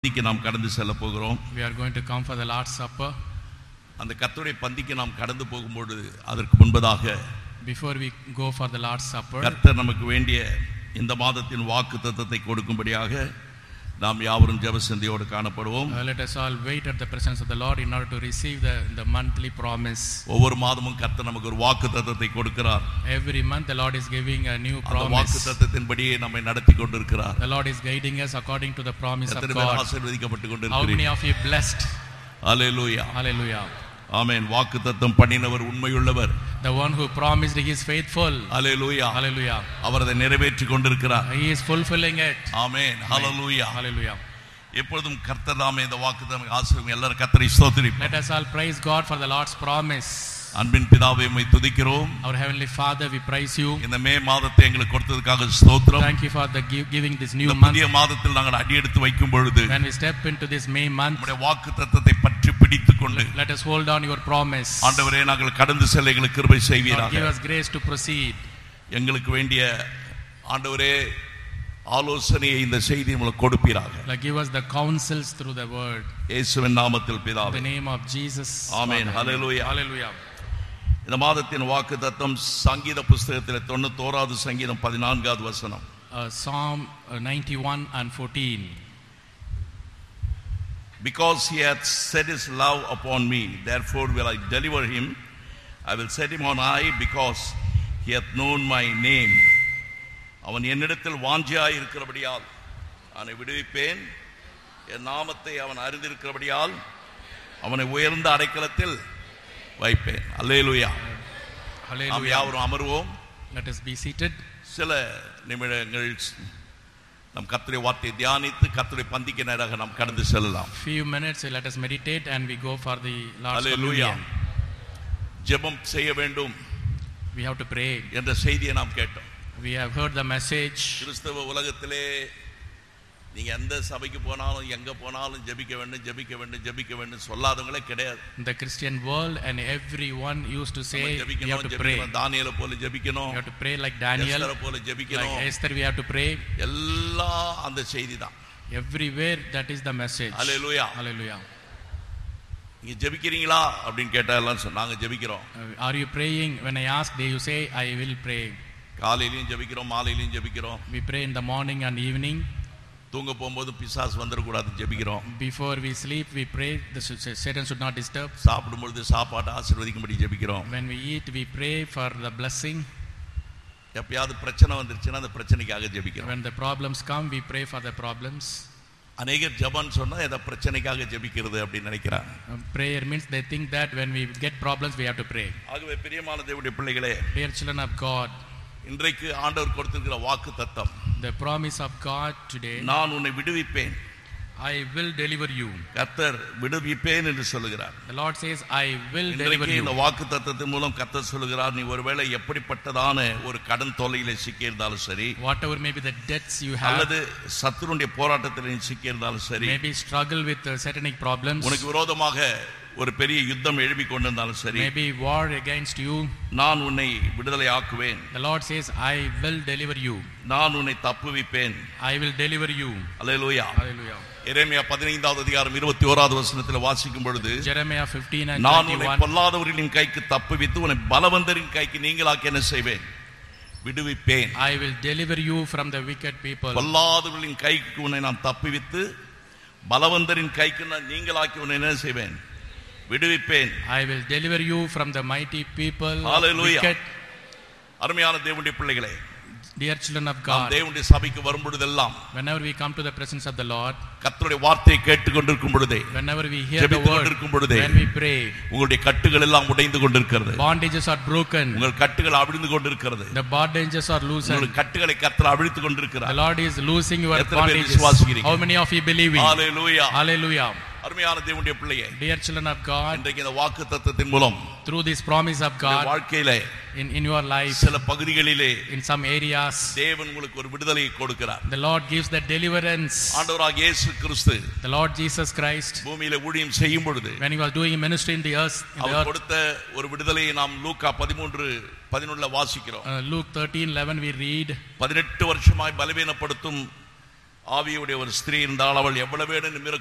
பந்திக்கு நாம் கடந்து செல்ல போகிறோம் We are going to come for the Lord's Supper. அந்த கர்த்தருடைய பந்திக்கு நாம் கடந்து போகும்பொழுது அதற்கு முன்பதாக Before we go for the Lord's Supper, கர்த்தர் நமக்கு வேண்டிய இந்த மாதத்தின் வாக்கு தத்தத்தை கொடுக்கும்படியாக நாம் யாவரும் ஜெபசந்தியோடு காணப்படுவோம் uh, let us all wait at the presence of the Lord in order to receive the, the monthly promise. ஒவ்வொரு மாதமும் கர்த்தர் நமக்கு ஒரு வாக்கு தத்தத்தை கொடுக்கிறார் Every month, the Lord is giving a new அந்த வாக்கு promise. தத்தத்தின்படியே நம்மை நடத்தி கொண்டிருக்கிறார் The Lord is guiding us according to the promise of எத்தனை பேர் God. ஆசீர்வதிக்கப்பட்டு How many கொண்டிருக்கிறீர்கள் of you blessed? Hallelujah Hallelujah. ஆமென் வாக்கு தத்தம் பண்ணினவர் உண்மையுள்ளவர் The one who promised, He is faithful. Hallelujah Hallelujah. அவர் அதை நிறைவேற்றி கொண்டிருக்கிறார் He is fulfilling it. Amen hallelujah Hallelujah. எப்பொழுதும் கர்த்தர் தாமே இந்த வாக்கு தத்தம் ஆசீர்வதிங்க எல்லாரும் கர்த்தரை ஸ்தோத்திரிப்போம் Let us all praise God for the Lord's promise. அன்பின் பிதாவை உம்மை துதிக்கிறோம் Our Heavenly Father, we praise you. இந்த மே மாதத்தை எங்களுக்கு கொடுத்ததுக்காக ஸ்தோத்திரம் Thank you for the gi- giving this new இந்த month. புதிய மாதத்தில் நாங்கள் அடியெடுத்து வைக்கும் பொழுது When we step into this May month, நம்முடைய வாக்கு தத்தத்தை பற்றி பிடித்துக் கொண்டு let us hold on your promise. ஆண்டவரே நாங்கள் கடந்து செல்ல எங்களுக்கு கிருபை Lord, give செய்வீராக us grace to proceed. எங்களுக்கு வேண்டிய ஆண்டவரே ஆலோசனையை இந்த செய்தி உங்களுக்கு கொடுப்பீராக Like give us the counsels through the word. இயேசுவின் நாமத்தில் In the பிதாவே name of Jesus. Amen. Amen. Hallelujah. Hallelujah. இந்த மாதத்தின் வாக்கு தத்தம் சங்கீத புஸ்தகத்தில் தொண்ணூத்தோராவது சங்கீதம் பதினான்காவது வசனம் Uh, Psalm uh, 91 and 14. Because he hath set his love upon me, therefore will I deliver him. I will set him on high because he hath known my name. அவன் என்னிடத்தில் வாஞ்சியாய் இருக்கிறபடியால் அவனை விடுவிப்பேன் என் நாமத்தை அவன் அறிந்திருக்கிறபடியால் அவனை உயர்ந்த அடைக்கலத்தில் வைப்பேன் அல்லேலூயா நாம் Hallelujah. யாவரும் அமர்வோம் Let us be seated. சில நிமிடங்கள் நம் கர்த்தருடைய வார்த்தையை தியானித்து கர்த்தருடைய பந்திக்கு நேராக நாம் கடந்து செல்லலாம் Few minutes, let us meditate and we go for the Lord's hallelujah Communion. ஜெபம் செய்ய வேண்டும் We have to pray. என்ற செய்தியை நாம் கேட்டோம் We have heard the message. கிறிஸ்தவ உலகத்திலே நீங்க எந்த சபைக்கு போனாலும் எங்க போனாலும் ஜெபிக்க வேண்டும் ஜெபிக்க வேண்டும் ஜெபிக்க வேண்டும் சொல்லாதவங்களே கிடையாது In the Christian world, and everyone used to say, நம்ம we have ஜெபிக்கணும் to pray. ஜெபிக்கணும் தானியேலை போல ஜெபிக்கணும் We have to pray like Daniel, எஸ்தரை போல like ஜெபிக்கணும் Esther, we have to pray. எல்லாம் அந்த செய்தி தான் Everywhere, that is the message. Hallelujah Hallelujah. நீங்க ஜெபிக்கிறீங்களா அப்படின்னு கேட்டா எல்லாம் சொன்னாங்க நாங்க ஜெபிக்கிறோம் Uh, Are you praying? When I ask, they you say, I will pray. காலையிலயும் ஜெபிக்கிறோம் மாலையிலயும் ஜெபிக்கிறோம் We pray in the morning and evening. தூங்க போகும்போது பிசாசு வந்துடக்கூடாது ஜெபிக்கிறோம் Before we sleep, we pray. The s- Satan should not disturb. சாப்பிடும் பொழுது சாப்பாட்டை ஆசீர்வதிக்கும்படி ஜெபிக்கிறோம் When we eat, we pray for the blessing. எப்பயாவது பிரச்சனை வந்துருச்சுன்னா அந்த பிரச்சனைக்காக ஜெபிக்கிறோம் When the problems come, we pray for the problems. அநேகர் ஜெபம்னு சொன்னா ஏதோ பிரச்சனைக்காக ஜெபிக்கிறது அப்படின்னு நினைக்கிறாங்க Uh, prayer means they think that when we get problems, we have to pray. ஆகவே பிரியமான தேவனுடைய பிள்ளைகளே Dear children of God, இன்றைக்கு ஆண்டவர் கொடுத்திருக்கிற வாக்கு தத்தம் the promise of God today, நான் உன்னை விடுவிப்பேன் I will deliver you. கர்த்தர் விடுவிப்பேன் என்று சொல்லுகிறார் The Lord says, I will deliver இன்றைக்கு இந்த you. வாக்கு தத்தத்தின் மூலம் கர்த்தர் சொல்லுகிறார் நீ ஒருவேளை எப்படிப்பட்டதான ஒரு கடன் தொல்லையில சிக்கியிருந்தாலும் சரி Whatever may be the debts you have, அல்லது சத்துருடைய போராட்டத்தில் நீ சிக்கியிருந்தாலும் சரி maybe struggle with uh, satanic problems, உனக்கு விரோதமாக ஒரு பெரிய யுத்தம் எழுப்பி கொண்டிருந்தாலும் சரி maybe war against you. நான் உன்னை விடுதலை ஆக்குவேன் The Lord says, I will deliver you. நான் உன்னை தப்புவிப்பேன் I will deliver you. Hallelujah Hallelujah. எரேமியா பதினைந்தாவது அதிகாரம் இருபத்தி ஓராவது வசனத்தில் வாசிக்கும் பொழுது Jeremiah 15 and நான் உன்னை 21. பொல்லாதவர்களின் கைக்கு தப்புவித்து உன்னை பலவந்தரின் கைக்கு நீங்களாக்கி என்ன செய்வேன் விடுவிப்பேன் I will deliver you from the wicked people. பொல்லாதவர்களின் கைக்கு உன்னை நான் தப்புவித்து பலவந்தரின் கைக்கு நான் நீங்களாக்கி உன்னை என்ன செய்வேன் விடுவிப்பேன் I will deliver you from the mighty people. Hallelujah. Wicked, அருமையான தேவனுடைய பிள்ளைகளே dear children of நாம் God. தேவனுடைய சபைக்கு வரும் பொழுதெல்லாம் Whenever we come to the presence of the Lord, கர்த்தருடைய வார்த்தையை கேட்டுக்கொண்டிருக்கும் பொழுதே whenever we hear the ஜெபித்துக் word, கொண்டிருக்கும் பொழுதே when we pray, உங்களுடைய கட்டுகள் எல்லாம் உடைந்து கொண்டிருக்கிறது bondages are broken, உங்கள் கட்டுகள் அவிழ்ந்து கொண்டிருக்கிறது the bondages are loosened. உங்கள் கட்டுகளை கர்த்தர் அவிழ்த்து The கொண்டிருக்கிறார் Lord is loosing your எத்தனை பேர் bondages. விசுவாசிக்கிறீங்க? How many of you believing? Hallelujah Hallelujah. அருமையான தேவனுடைய பிள்ளையே Dear children of God, இன்றைக்கு இந்த வாக்கு தத்தத்தின் மூலம் through this promise of உங்களுடைய God வாழ்க்கையிலே in, in your life, சில பகுதிகளிலே in some areas, தேவன் உங்களுக்கு ஒரு விடுதலையை கொடுக்கிறார் the Lord gives the deliverance. ஆண்டவராக இயேசு கிறிஸ்து The Lord Jesus Christ, பூமியில ஊழியம் செய்யும் பொழுது when he was doing ministry in the earth, in the our earth கொடுத்த ஒரு விடுதலையை நாம் லூக்கா பதிமூன்று பதினொன்றுல வாசிக்கிறோம் uh, Luke 13 11, we read, பதினெட்டு வருஷமாய் பலவீனப்படுத்தும் ஆவியுடைய ஒரு ஸ்திரீ இருந்தால் அவள் எவ்வளவு வேணும்